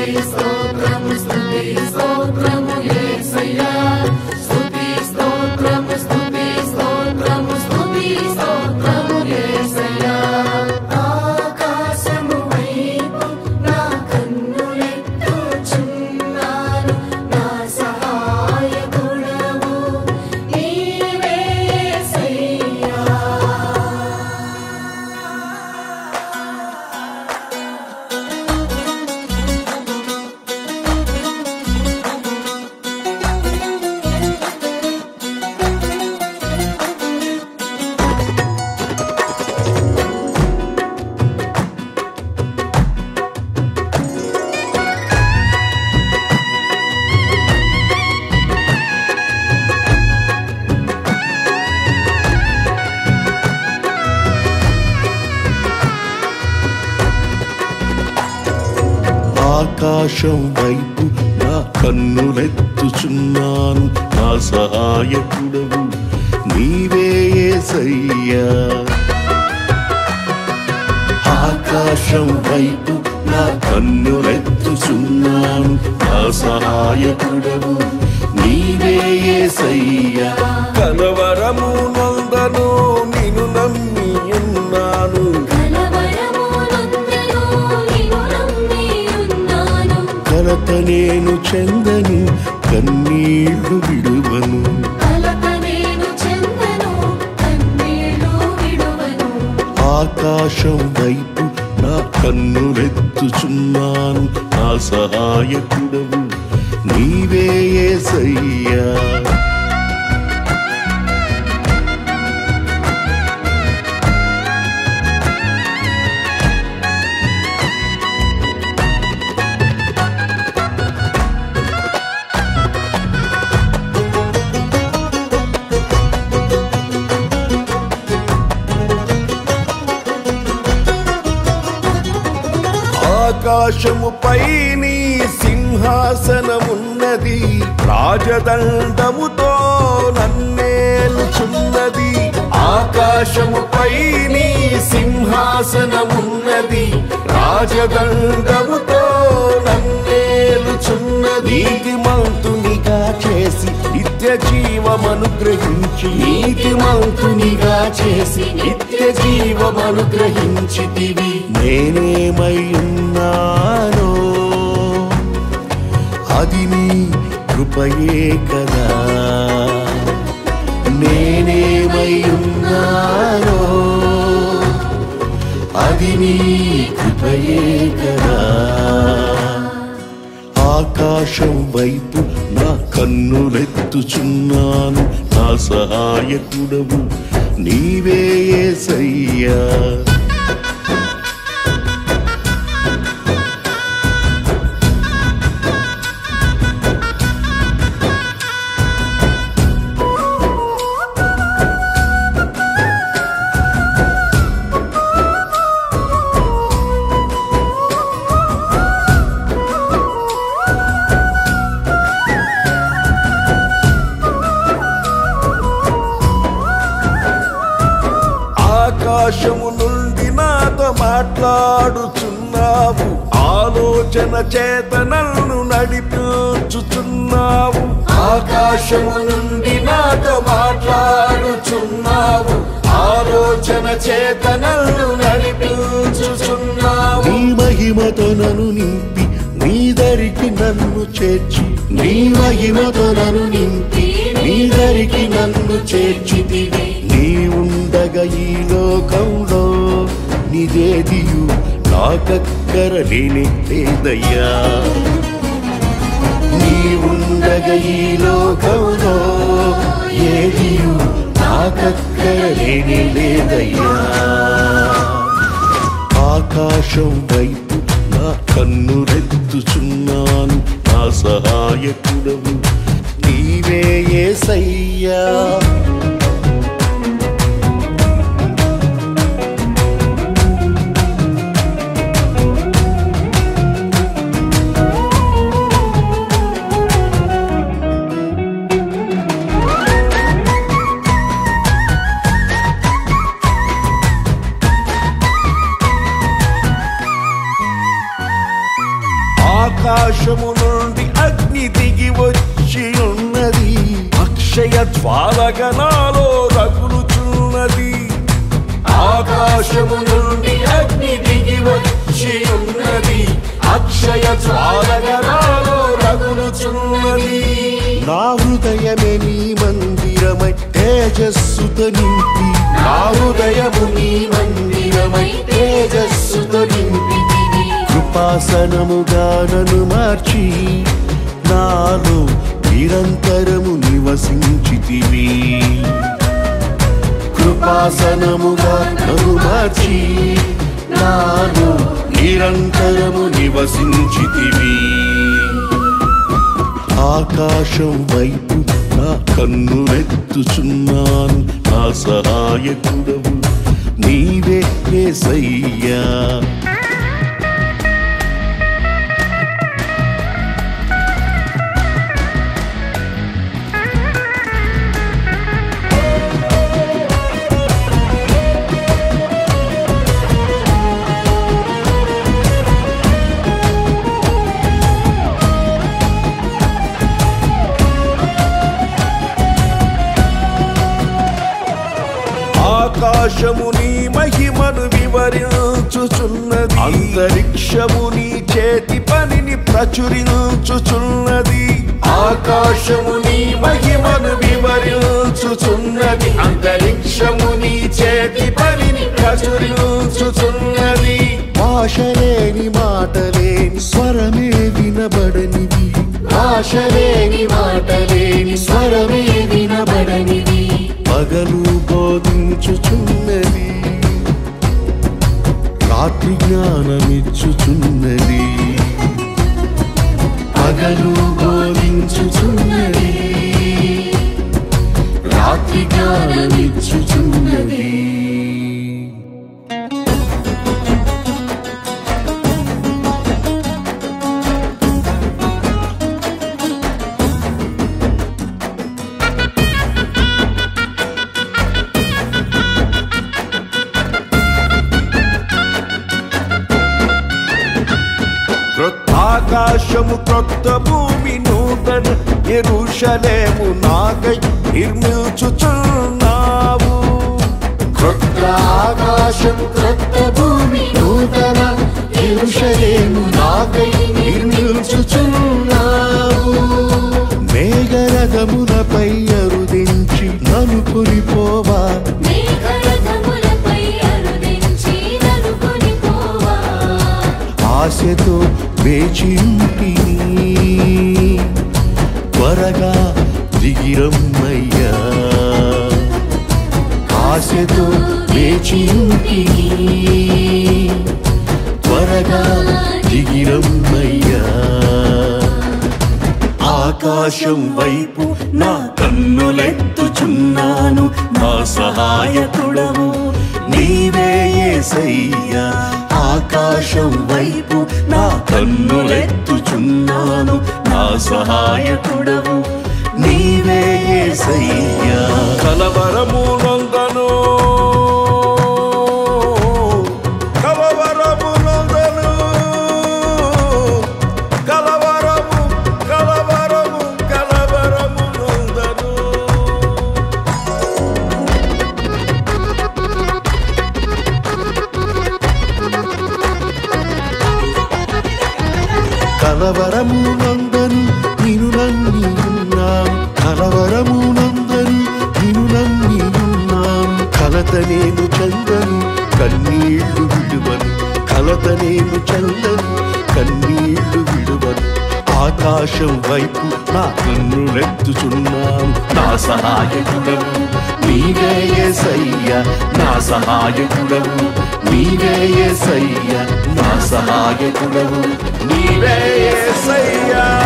స్తోత్రము స్తుతి స్తోత్రము యేసయ్యా స్తుతి స్తోత్రము స్తుతి స్తోత్రము స్తుతి స్తోత్రము యేసయ్యా ఆకాశము వైపు నా కన్నులెత్తుచున్నాను నా సహాయకుడవు నీవే యేసయ్యా ఆకాశం వైపు నా కన్నులెత్తుచున్నాను నా సహాయకుడవు నీవే యేసయ్యా ఆకాశం వైపు నా కన్నులెత్తుచున్నాను నా సహాయకుడవు నీవే యేసయ్యా కలవరము నందను నిన్ను నమ్మి ఉన్నాను కలవరము నొందెను నిన్ను నమ్మి ఉన్నాను కలత నేను చెందని కన్నీళ్లు విడువను కలత నేను చెందను కన్నీళ్ళు విడువను ఆకాశం వైపు నా కన్నులెత్తుచున్నాను నా సహాయకుడవు నీవే యేసయ్యా ఆకాశముపై నీ సింహాసనమున్నది రాజదండముతో నన్నేలుచున్నది ఆకాశముపై నీ సింహాసనమున్నది రాజదండముతో నన్నేలుచున్నది నీతిమంతునిగా చేసి నిత్య జీవమనుగ్రహించి నీతిమంతునిగా చేసి నిత్య జీవమనుగ్రహించితివి నేనేమై ఉన్నానో అది నీ కృపయే కదా నేనేమై ఉన్నానో అది నీ కృపయే కదా ఆకాశం వైపు నా కన్నులెత్తుచున్నాను నా సహాయకుడవు నీవే యేసయ్యా ఆకాశము నుండి నాతో మాట్లాడుచున్నావు ఆలోచన చేత నన్ను నడిపించుచున్నావు ఆకాశము నుండి నాతో మాట్లాడుచున్నావు ఆలోచన చేత నన్ను నడిపించుచున్నావు నీ మహిమతో నన్ను నింపి నీ దరికి నన్ను చేర్చి నీ మహిమతో నన్ను నింపి నీ దరికి నన్ను చేర్చితివి నీ ఉండగా ఈ లోకంలో నిదేదియు నాకక్కర లేని లేదయ్యా నీ ఉండగా ఈ లోకంలో ఏదియు నాకక్కర లేని లేదయ్యా ఆకాశం వైపు నా కన్నులెత్తుచున్నాను నా సహాయకుడవు నీవే యేసయ్యా ఆకాశము నుండి అగ్ని దిగి వచ్చి ఉన్నది అక్షయ జ్వాలగనాలో రగులుచున్నది ఆకాశము నుండి అగ్ని దిగి వచ్చి ఉన్నది అక్షయ జ్వాలగనాలో రగులుచున్నది నా హృదయమే నీ మందిరమై తేజస్సుతో నింపి నా హృదయము నీ మందిరమై తేజస్సుతో నింపి కృపాసనముగా నన్ను మార్చి నాలో నిరంతరము నివసించితివి కృపాసనముగా నన్ను మార్చి నాలో నిరంతరము నివసించితివి ఆకాశం వైపు నా కన్నులెత్తుచున్నాను నా సహాయకుడవు నీవే యేసయ్యా ఆకాశము నీ మహిమను వివరించుచున్నది అంతరిక్షము నీ చేతి పనిని ప్రచురించుచున్నది ఆకాశము నీ మహిమను వివరించుచున్నది అంతరిక్షము నీ చేతి పనిని ప్రచురించుచున్నది భాషలేని మాటలేని స్వరమే వినబడనివి భాషలేని మాటలేని స్వరమే వినబడనివి పగలు బోధించుచున్నది రాత్రి జ్ఞానమిచ్చుచున్నది పగలు బోధించుచున్నది రాత్రి జ్ఞానమిచ్చుచున్నది క్రొత్త ఆకాశము క్రొత్త భూమి నూతన ఎరుషలేము నాకై నిర్మించుచున్నావు క్రొత్త ఆకాశం క్రొత్త భూమి నూతన ఎరుషలేము నాకై నిర్మించుచున్నావు మేఘరథములపై అరుదించి నన్ను కొనిపోవా మేఘరథములపై అరుదించి నన్ను కొనిపోవా. ఆశతో వేచింటిని త్వరగా దిగిరమ్మయ్యా ఆశతో వేచింటిని త్వరగా దిగిరమ్మయ్యా ఆకాశం వైపు నా కన్నులెత్తుచున్నాను నా సహాయకుడవు నీవే యేసయ్యా ఆకాశం వైపు నా కన్నులెత్తుచున్నాను నా సహాయకుడవు నీవే యేసయ్యా కలవరము నందను కలవరము నందను కలవరము కలవరము కలవరము నందను కలవరము నందను నిను నమ్మి ఉన్నాను కలవరము నందను నిను నమ్మి ఉన్నాను కలత నేను చందను కన్నీళ్లు విడువను కలత నేను చందను కన్నీళ్లు విడువను ఆకాశం వైపు నా కన్నులెత్తుచున్నాను నా సహాయకుడవు నీవే యేసయ్య నా సహాయకుడవు నీవే యేసయ్య నా సహాయకుడవు నీవే యేసయ్యా